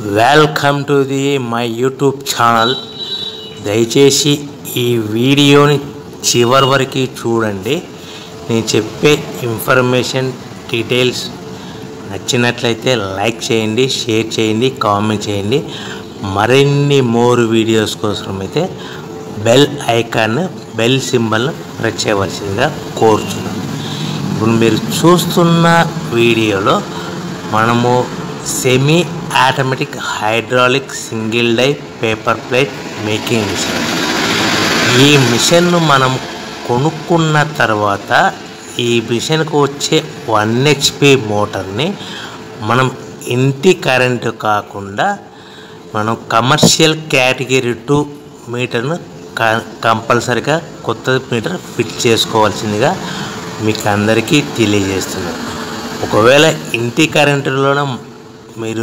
welcome to the my YouTube channel దయచేసి ఈ వీడియోని చివరి వరకు చూడండి నేను చెప్పే ఇన్ఫర్మేషన్ డీటెయిల్స్ నచ్చినట్లయితే లైక్ చేయండి షేర్ చేయండి కామెంట్ చేయండి మరిన్ని మోర్ వీడియోస్ కోసం అయితే bell icon bell symbol press చేయవలసిందిగా కోరుచున్నాను ఇప్పుడు మీరు చూస్తున్న వీడియోలో మనము semi automatic hydraulic single die paper plate making machine ఈ మిషన్ను మనం కొనుక్కున్న తర్వాత ఈ మిషన్కు వచ్చే వన్ హెచ్పి మోటార్ని మనం ఇంటి కరెంటు కాకుండా మనం కమర్షియల్ కేటగిరీ టూ మీటర్ను క- కంపల్సరిగా కొత్త మీటర్ ఫిట్ చేసుకోవాల్సిందిగా మీకు అందరికీ తెలియజేస్తున్నాను ఒకవేళ ఇంటి కరెంటులోనే మీరు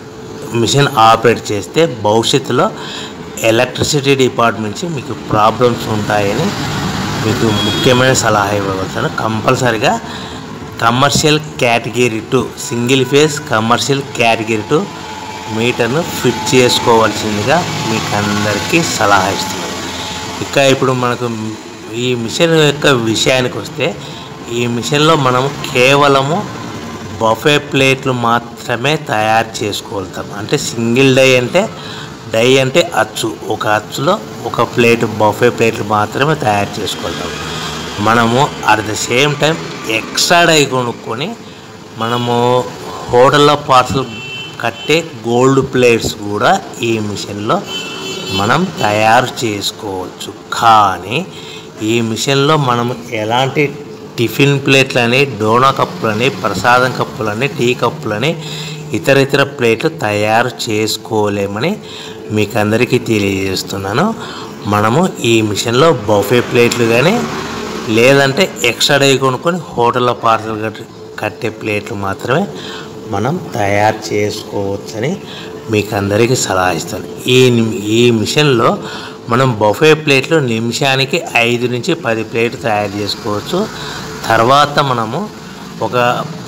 మిషన్ ఆపరేట్ చేస్తే భవిష్యత్తులో ఎలక్ట్రిసిటీ డిపార్ట్మెంట్ నుంచి మీకు ప్రాబ్లమ్స్ ఉంటాయని మీకు ముఖ్యమైన సలహా ఇవ్వగలుగుతాను కంపల్సరిగా commercial category two single phase commercial category two మీటర్ను ఫిట్ చేసుకోవాల్సిందిగా మీకు అందరికీ సలహా ఇస్తున్నాను ఇక ఇప్పుడు మనకు ఈ మిషన్ యొక్క విషయానికి వస్తే ఈ మిషన్లో మనం కేవలము బఫే ప్లేట్లు మాత్రమే తయారు చేసుకోగలుగుతాం అంటే సింగిల్ డై అంటే డై అంటే అచ్చు ఒక అచ్చులో ఒక ప్లేట్ బఫే ప్లేట్లు మాత్రమే తయారు చేసుకోగలుగుతాం మనము at the same time extra die కొనుక్కొని మనము హోటల్లో పార్సల్ కట్టే గోల్డ్ ప్లేట్స్ కూడా ఈ మిషన్లో మనం తయారు చేసుకోవచ్చు కానీ ఈ మిషన్లో మనం ఎలాంటి టిఫిన్ ప్లేట్లని డోనా కప్పులని ప్రసాదం కప్పులని టీ కప్పులని ఇతర ఇతర ప్లేట్లు తయారు చేసుకోలేమని మీకు అందరికీ తెలియజేస్తున్నాను మనము ఈ మిషన్లో బఫే ప్లేట్లు కానీ లేదంటే ఎక్స్ట్రా డై కొనుక్కొని హోటల్లో పార్సల్ కట్టి కట్టే ప్లేట్లు మాత్రమే మనం తయారు చేసుకోవచ్చని మీకు అందరికీ సలహా ఇస్తాను ఈ నిమ్- ఈ మిషన్లో మనం బఫే ప్లేట్లు నిమిషానికి ఐదు నుంచి పది ప్లేట్లు తయారు చేసుకోవచ్చు తర్వాత మనము ఒక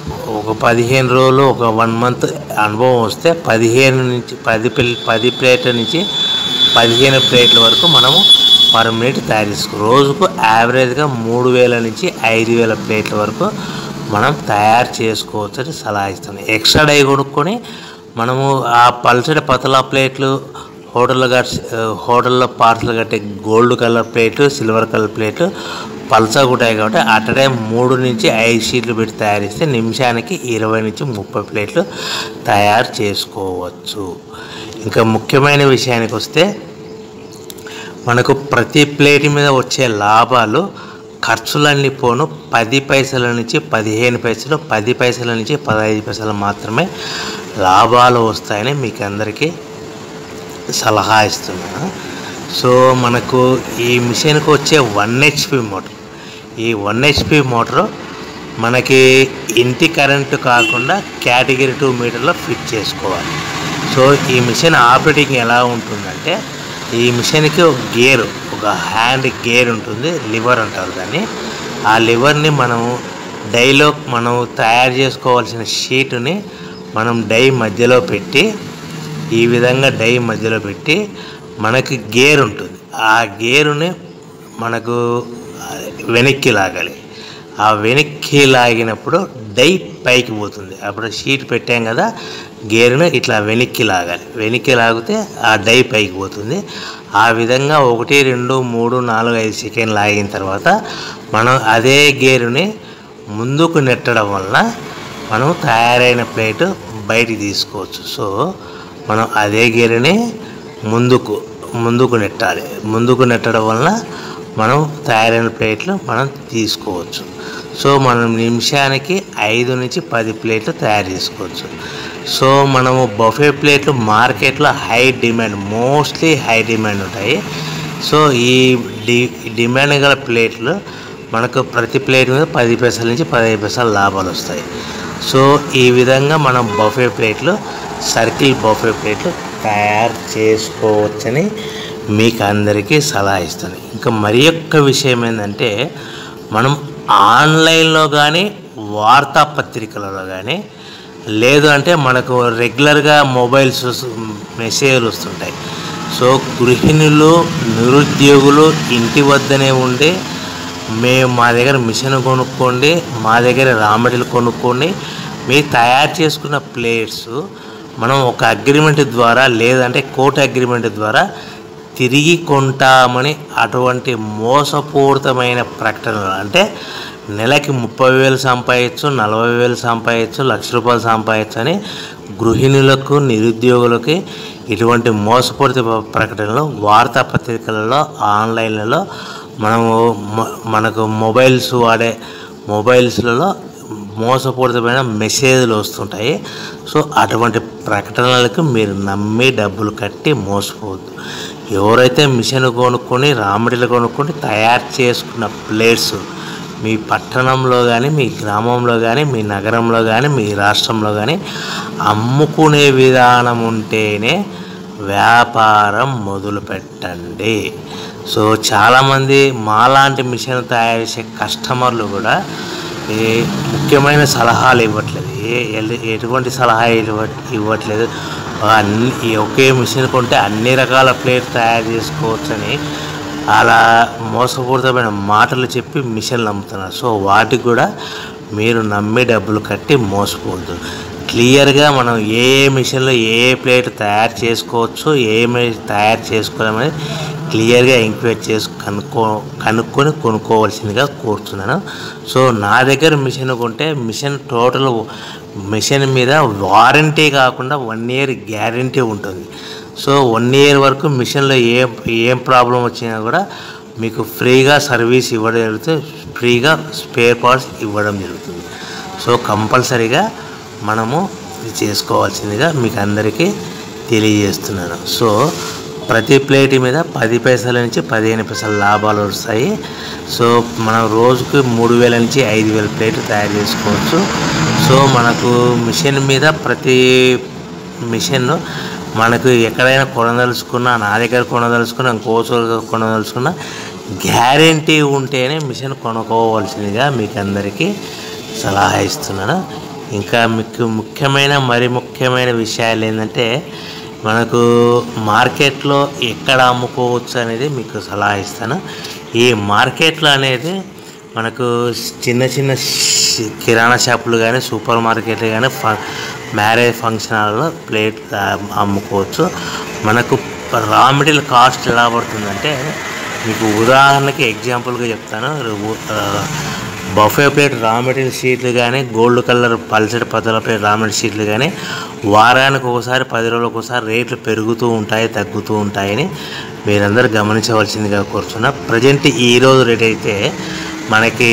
ఒక పదిహేను రోజులు ఒక వన్ మంత్ అనుభవం వస్తే పదిహేను నుంచి పది పిల్ పది ప్లేట్ల నుంచి పదిహేను ప్లేట్ల వరకు మనము పర్ మినిట్ తయారు చేసుకో రోజుకు యావరేజ్గా మూడు వేల నుంచి ఐదు వేల ప్లేట్ల వరకు మనం తయారు చేసుకోవచ్చు అని సలహా ఇస్తాను ఎక్స్ట్రా డై కొనుక్కొని మనము ఆ పల్చడి పతలా ప్లేట్లు హోటల్లో కట్ హోటల్లో పార్సల్ కట్టే గోల్డ్ కలర్ ప్లేట్లు సిల్వర్ కలర్ ప్లేట్లు పల్చగా ఉంటాయి కాబట్టి అట్ టైం మూడు నుంచి ఐదు షీట్లు పెట్టి తయారు చేస్తే నిమిషానికి ఇరవై నుంచి ముప్పై ప్లేట్లు తయారు చేసుకోవచ్చు ఇంకా ముఖ్యమైన విషయానికి వస్తే మనకు ప్రతి ప్లేట్ మీద వచ్చే లాభాలు ఖర్చులన్నీ పోను పది పైసల నుంచి పదిహేను పైసలు పది పైసల నుంచి పదహైదు పైసలు మాత్రమే లాభాలు వస్తాయని మీకు అందరికీ సలహా ఇస్తున్నాను సో మనకు ఈ మిషన్కి వచ్చే వన్ హెచ్పి మోటార్ ఈ వన్ హెచ్పి మోటారు మనకి ఇంటి కరెంటు కాకుండా కేటగిరీ టూ మీటర్లో ఫిట్ చేసుకోవాలి సో ఈ మిషన్ ఆపరేటింగ్ ఎలా ఉంటుందంటే ఈ మిషన్కి ఒక గేర్ ఒక హ్యాండ్ గేర్ ఉంటుంది లివర్ అంటారు దాన్ని ఆ లివర్ని మనము డైలో మనం తయారు చేసుకోవాల్సిన షీటుని మనం డై మధ్యలో పెట్టి ఈ విధంగా డై మధ్యలో పెట్టి మనకి గేర్ ఉంటుంది ఆ గేరుని మనకు వెనక్కి లాగాలి ఆ వెనక్కి లాగినప్పుడు డై పైకి పోతుంది అప్పుడు షీట్ పెట్టాం కదా గేరును ఇట్లా వెనక్కి లాగాలి వెనక్కి లాగితే ఆ డై పైకి పోతుంది ఆ విధంగా ఒకటి రెండు మూడు నాలుగు ఐదు సెకండ్ లాగిన తర్వాత మనం అదే గేరుని ముందుకు నెట్టడం వల్ల మనం తయారైన ప్లేట్ బయటికి తీసుకోవచ్చు సో మనం అదే గేరుని ముందుకు ముందుకు నెట్టాలి ముందుకు నెట్టడం వలన మనం తయారైన ప్లేట్లు మనం తీసుకోవచ్చు సో మనం నిమిషానికి ఐదు నుంచి పది ప్లేట్లు తయారు చేసుకోవచ్చు సో మనము బఫే ప్లేట్లు మార్కెట్లో high demand mostly high demand ఉంటాయి సో ఈ డి డిమాండ్ గల ప్లేట్లు మనకు ప్రతి ప్లేట్ మీద పది పైసల నుంచి పదిహేను పైసలు లాభాలు వస్తాయి సో ఈ విధంగా మనం బఫే ప్లేట్లు సర్కిల్ బఫే ప్లేట్లు తయారు చేసుకోవచ్చని మీకు అందరికీ సలహా ఇస్తాను ఇంకా మరి యొక్క విషయం ఏంటంటే మనం ఆన్లైన్లో కానీ వార్తాపత్రికలలో కానీ లేదు అంటే మనకు రెగ్యులర్గా మొబైల్స్ మెసేజ్లు వస్తుంటాయి సో గృహిణులు నిరుద్యోగులు ఇంటి వద్దనే ఉండి మేము మా దగ్గర మిషన్ కొనుక్కోండి మా దగ్గర రా మెటీరియల్ కొనుక్కోండి మీరు తయారు చేసుకున్న ప్లేట్స్ మనం ఒక అగ్రిమెంట్ ద్వారా లేదంటే కోర్టు అగ్రిమెంట్ ద్వారా తిరిగి కొంటామని అటువంటి మోసపూరితమైన ప్రకటనలు అంటే నెలకి ముప్పై వేలు సంపాదించు నలభై వేలు సంపాదించు లక్ష రూపాయలు సంపాదించు అని గృహిణులకు నిరుద్యోగులకి ఇటువంటి మోసపూరిత ప్రకటనలు వార్తాపత్రికలలో ఆన్లైన్లలో మనము మ- మనకు మొబైల్స్ వాడే మొబైల్స్లలో మోసపూరితమైన మెసేజ్లు వస్తుంటాయి సో అటువంటి ప్రకటనలకు మీరు నమ్మి డబ్బులు కట్టి మోసపోవద్దు ఎవరైతే మిషన్ కొనుక్కొని రామిడిలు కొనుక్కొని తయారు చేసుకున్న ప్లేట్స్ మీ పట్టణంలో కానీ మీ గ్రామంలో కానీ మీ నగరంలో కానీ మీ రాష్ట్రంలో కానీ అమ్ముకునే విధానం ఉంటేనే వ్యాపారం మొదలు పెట్టండి సో చాలామంది మాలాంటి మిషన్ తయారు చేసే కస్టమర్లు కూడా ఏ ముఖ్యమైన సలహాలు ఇవ్వట్లేదు ఏ ఎల్- ఎటువంటి సలహా ఇవ్వ ఇవ్వట్లేదు అన్ని ఈ ఒకే మిషన్ కొంటే అన్ని రకాల ప్లేట్ తయారు చేసుకోవచ్చని అలా మోసపూరితమైన మాటలు చెప్పి మిషన్లు అమ్ముతున్నారు సో వాటికి కూడా మీరు నమ్మి డబ్బులు కట్టి మోసపోవద్దు క్లియర్గా మనం ఏ ఏ మిషన్లో ఏ ఏ ప్లేట్ తయారు చేసుకోవచ్చు ఏ మి- తయారు చేసుకోవాలని క్లియర్గా ఎంక్వైరీ చేసి కనుక్కో కనుక్కొని కొనుక్కోవాల్సిందిగా కోరుతున్నాను సో నా దగ్గర మిషన్ కొంటే మిషన్ టోటల్ మిషన్ మీద వారంటీ కాకుండా వన్ ఇయర్ గ్యారంటీ ఉంటుంది సో వన్ ఇయర్ వరకు మిషన్లో ఏ ఏం ప్రాబ్లం వచ్చినా కూడా మీకు ఫ్రీగా సర్వీస్ ఇవ్వడం జరుగుతుంది ఫ్రీగా స్పేర్ పార్ట్స్ ఇవ్వడం జరుగుతుంది సో కంపల్సరీగా మనము ఇది చేసుకోవాల్సిందిగా మీకు అందరికీ తెలియజేస్తున్నాను సో ప్రతి ప్లేట్ మీద పది పైసల నుంచి పదిహేను పైసల లాభాలు వస్తాయి సో మనం రోజుకి మూడు వేల నుంచి ఐదు వేల ప్లేట్లు తయారు చేసుకోవచ్చు సో మనకు మిషన్ మీద ప్రతి మిషన్ మనకు ఎక్కడైనా కొనదలుచుకున్నా నా దగ్గర కొనదలుచుకున్నా ఇంకో చోట కొనదలుచుకున్నా గ్యారంటీ ఉంటేనే మిషన్ కొనుక్కోవాల్సిందిగా మీకు అందరికీ సలహా ఇస్తున్నాను ఇంకా మీకు ముఖ్యమైన మరి ముఖ్యమైన విషయాలు ఏంటంటే మనకు మార్కెట్లో ఎక్కడ అమ్ముకోవచ్చు అనేది మీకు సలహా ఇస్తాను ఈ మార్కెట్లో అనేది మనకు చిన్న చిన్న ష్- కిరాణా షాపులు కానీ సూపర్ మార్కెట్లు కానీ ఫ మ్యారేజ్ ఫంక్షన్ హాల్లో ప్లేట్ ఆ, అమ్ముకోవచ్చు మనకు రా మెటీరియల్ కాస్ట్ ఎలా పడుతుందంటే మీకు ఉదాహరణకి ఎగ్జాంపుల్గా చెప్తాను రు- ఆ, బఫే ప్లేట్ రా మెటీరియల్ షీట్లు కానీ గోల్డ్ కలర్ పల్సటి పతల ప్లేట్ రా మెటీరియల్ షీట్లు కానీ వారానికి ఒకసారి పది రోజులకు ఒకసారి రేట్లు పెరుగుతూ ఉంటాయి తగ్గుతూ ఉంటాయని మీరందరూ గమనించవలసిందిగా కోరుతున్నా ప్రజెంట్ ఈరోజు రేట్ అయితే మనకి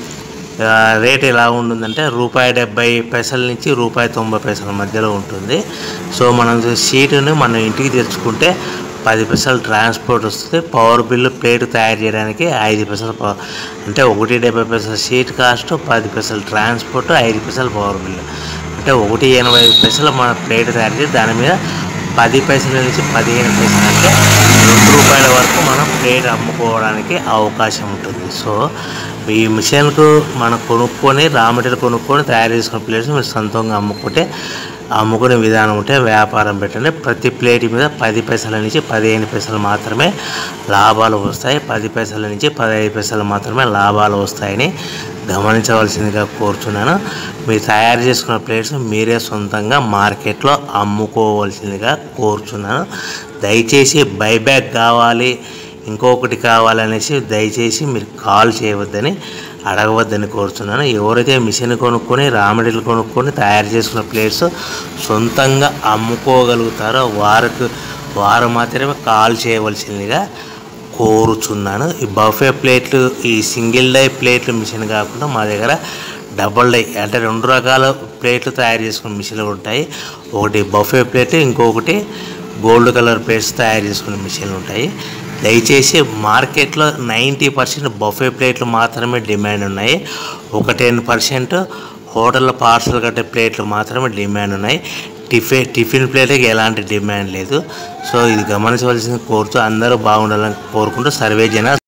ఆ, రేట్ ఎలా ఉంటుందంటే రూపాయి డెబ్బై పైసల నుంచి రూపాయి తొంభై పైసల మధ్యలో ఉంటుంది సో మనం షీటుని మనం ఇంటికి తెచ్చుకుంటే పది పైసలు ట్రాన్స్పోర్ట్ వస్తుంది పవర్ బిల్లు ప్లేట్ తయారు చేయడానికి ఐదు పైసలు పవ- అంటే ఒకటి డెబ్బై పైసల షీట్ కాస్ట్ పది పైసలు ట్రాన్స్పోర్ట్ ఐదు పైసలు పవర్ బిల్లు అంటే ఒకటి ఎనభై ఐదు పైసలు మన ప్లేట్ తయారు చేసి దాని మీద పది పైసల నుంచి పదిహేను పైసలు అంటే రెండు రూపాయల వరకు మనం ప్లేట్ అమ్ముకోవడానికి అవకాశం ఉంటుంది సో ఈ మిషన్కు మనం కొనుక్కొని రా మెటీరియల్ కొనుక్కొని తయారు చేసుకున్న ప్లేట్స్ మీరు సొంతంగా అమ్ముకుంటే అమ్ముకునే విధానం ఉంటే వ్యాపారం పెట్టండి ప్రతి ప్లేట్ మీద పది పైసల నుంచి పదిహేను పైసలు మాత్రమే లాభాలు వస్తాయి పది పైసల నుంచి పదహైదు పైసలు మాత్రమే లాభాలు వస్తాయని గమనించవలసిందిగా కోరుచున్నాను మీరు తయారు చేసుకున్న ప్లేట్స్ మీరే సొంతంగా మార్కెట్లో అమ్ముకోవాల్సిందిగా కోరుచున్నాను దయచేసి బైబ్యాక్ కావాలి ఇంకొకటి కావాలనేసి దయచేసి మీరు కాల్ చేయవద్దని అడగవద్దని కోరుతున్నాను ఎవరైతే మిషన్ కొనుక్కొని రా మెటీరియల్ కొనుక్కొని తయారు చేసుకున్న ప్లేట్స్ సొంతంగా అమ్ముకోగలుగుతారో వారికి వారు మాత్రమే కాల్ చేయవలసిందిగా కోరుచున్నాను ఈ బఫే ప్లేట్లు ఈ సింగిల్ డై ప్లేట్లు మిషన్ కాకుండా మా దగ్గర డబల్ డై అంటే రెండు రకాల ప్లేట్లు తయారు చేసుకునే మిషన్లు ఉంటాయి ఒకటి బఫే ప్లేట్ ఇంకొకటి గోల్డ్ కలర్ ప్లేట్స్ తయారు చేసుకునే మిషన్లు ఉంటాయి దయచేసి మార్కెట్లో నైంటీ పర్సెంట్ బఫే ప్లేట్లు మాత్రమే డిమాండ్ ఉన్నాయి ఒక టెన్ పర్సెంట్ హోటల్లో పార్సల్ కట్టే ప్లేట్లు మాత్రమే డిమాండ్ ఉన్నాయి టిఫిన్ టిఫిన్ ప్లేట్కి ఎలాంటి డిమాండ్ లేదు సో ఇది గమనించవలసింది కోరుతూ అందరూ బాగుండాలని కోరుకుంటూ సర్వే జన